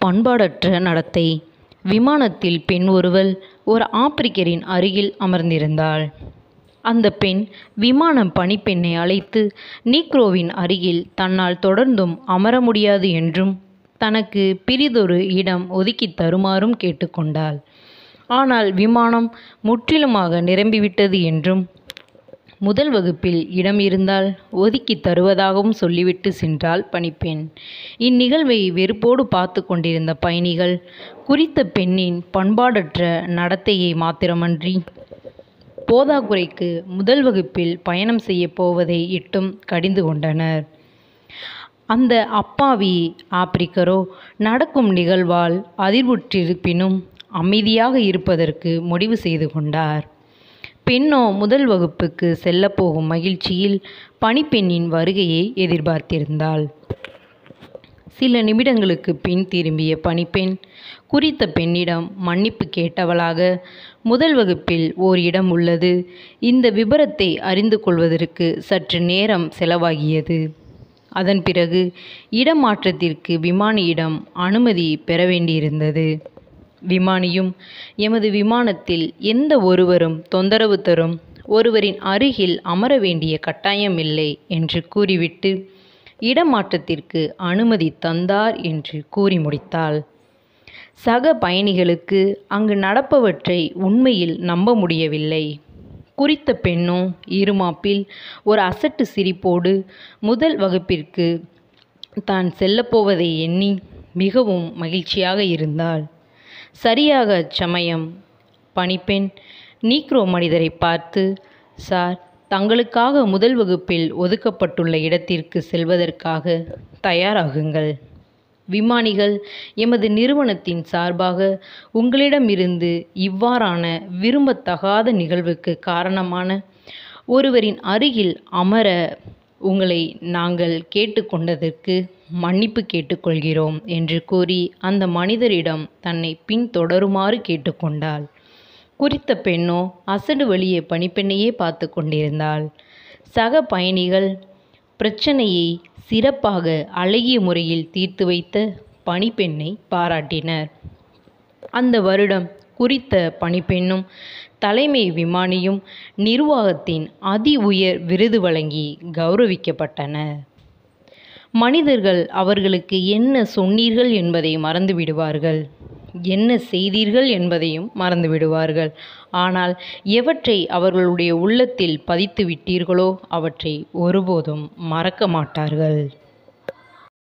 பண்பாடற்ற நடத்தை விமானத்தில் பெண் ஒருவள் ஒரு ஆப்பிரிக்கரின் அருகில் அமர்ந்திருந்தாள் அந்த பெண் விமான பணிப்பெண்ணை அழைத்து நீக்ரோவின் அருகில் தன்னால் தொடர்ந்தும் அமர முடியாது என்றும் தனக்கு பிறிதொரு இடம் ஒதுக்கித் தருமாறும் கேட்டுக்கொண்டாள் ஆனால் விமானம் முற்றிலுமாக நிரம்பிவிட்டது என்றும் முதல் வகுப்பில் இடம் இருந்தால் ஒதுக்கித் தருவதாகவும் சொல்லிவிட்டு சென்றாள் பணிப்பெண் இந்நிகழ்வை வெறுப்போடு பார்த்து கொண்டிருந்த பயணிகள் குறித்த பெண்ணின் பண்பாடற்ற நடத்தையை மாத்திரமன்றி போதாக்குறைக்கு முதல் வகுப்பில் பயணம் செய்யப் போவதை இட்டும் கடிந்து கொண்டனர் அந்த அப்பாவி ஆப்பிரிக்கரோ நடக்கும் நிகழ்வால் அதிர்வுற்றிருப்பினும் அமைதியாக இருப்பதற்கு முடிவு செய்து கொண்டார் பெண்ணோ முதல் வகுப்புக்கு செல்லப்போகும் மகிழ்ச்சியில் பணிப்பெண்ணின் வருகையை எதிர்பார்த்திருந்தாள் சில நிமிடங்களுக்கு பின் திரும்பிய பணிப்பெண் குறித்த பெண்ணிடம் மன்னிப்பு கேட்டவளாக முதல் வகுப்பில் ஓர் இடம் உள்ளது இந்த விபரத்தை அறிந்து கொள்வதற்கு சற்று நேரம் செலவாகியது அதன் பிறகு இடமாற்றத்திற்கு விமானியிடம் அனுமதி பெற வேண்டியிருந்தது விமானியும் எமது விமானத்தில் எந்த ஒருவரும் தொந்தரவு தரும் ஒருவரின் அருகில் அமர வேண்டிய கட்டாயமில்லை என்று கூறிவிட்டு இடமாற்றத்திற்கு அனுமதி தந்தார் என்று கூறி முடித்தாள் சக பயணிகளுக்கு அங்கு நடப்பவற்றை உண்மையில் நம்ப முடியவில்லை குறித்த பெண்ணோ இருமாப்பில் ஒரு அசட்டு சிரிப்போடு முதல் வகுப்பிற்கு தான் செல்லப்போவதை எண்ணி மிகவும் மகிழ்ச்சியாக இருந்தாள் சரியாக அச்சமயம் பணிப்பெண் நீக்ரோ மனிதரை பார்த்து சார் தங்களுக்காக முதல் வகுப்பில் ஒதுக்கப்பட்டுள்ள இடத்திற்கு செல்வதற்காக தயாராகுங்கள் விமானிகள் எமது நிறுவனத்தின் சார்பாக உங்களிடமிருந்து இவ்வாறான விரும்பத்தகாத நிகழ்வுக்கு காரணமான ஒருவரின் அருகில் அமர உங்களை நாங்கள் கேட்டுக்கொண்டதற்கு மன்னிப்பு கேட்டுக்கொள்கிறோம் என்று கூறி அந்த மனிதரிடம் தன்னை பின்தொடருமாறு கேட்டுக்கொண்டாள் குறித்த பெண்ணோ அசடு வழியே பணிப்பெண்ணையே பார்த்து கொண்டிருந்தாள் சக பயணிகள் பிரச்சனையை சிறப்பாக அழகிய முறையில் தீர்த்து வைத்த பணிப்பெண்ணை பாராட்டினர் அந்த வருடம் குறித்த பணிப்பெண்ணும் தலைமை விமானியும் நிர்வாகத்தின் அதி உயர் விருது வழங்கி கௌரவிக்கப்பட்டனர் மனிதர்கள் அவர்களுக்கு என்ன சொன்னீர்கள் என்பதை மறந்து விடுவார்கள் என்ன செய்தீர்கள் என்பதையும் மறந்து விடுவார்கள் ஆனால் எவற்றை அவர்களுடைய உள்ளத்தில் பதித்து விட்டீர்களோ அவற்றை ஒருபோதும் மறக்க மாட்டார்கள்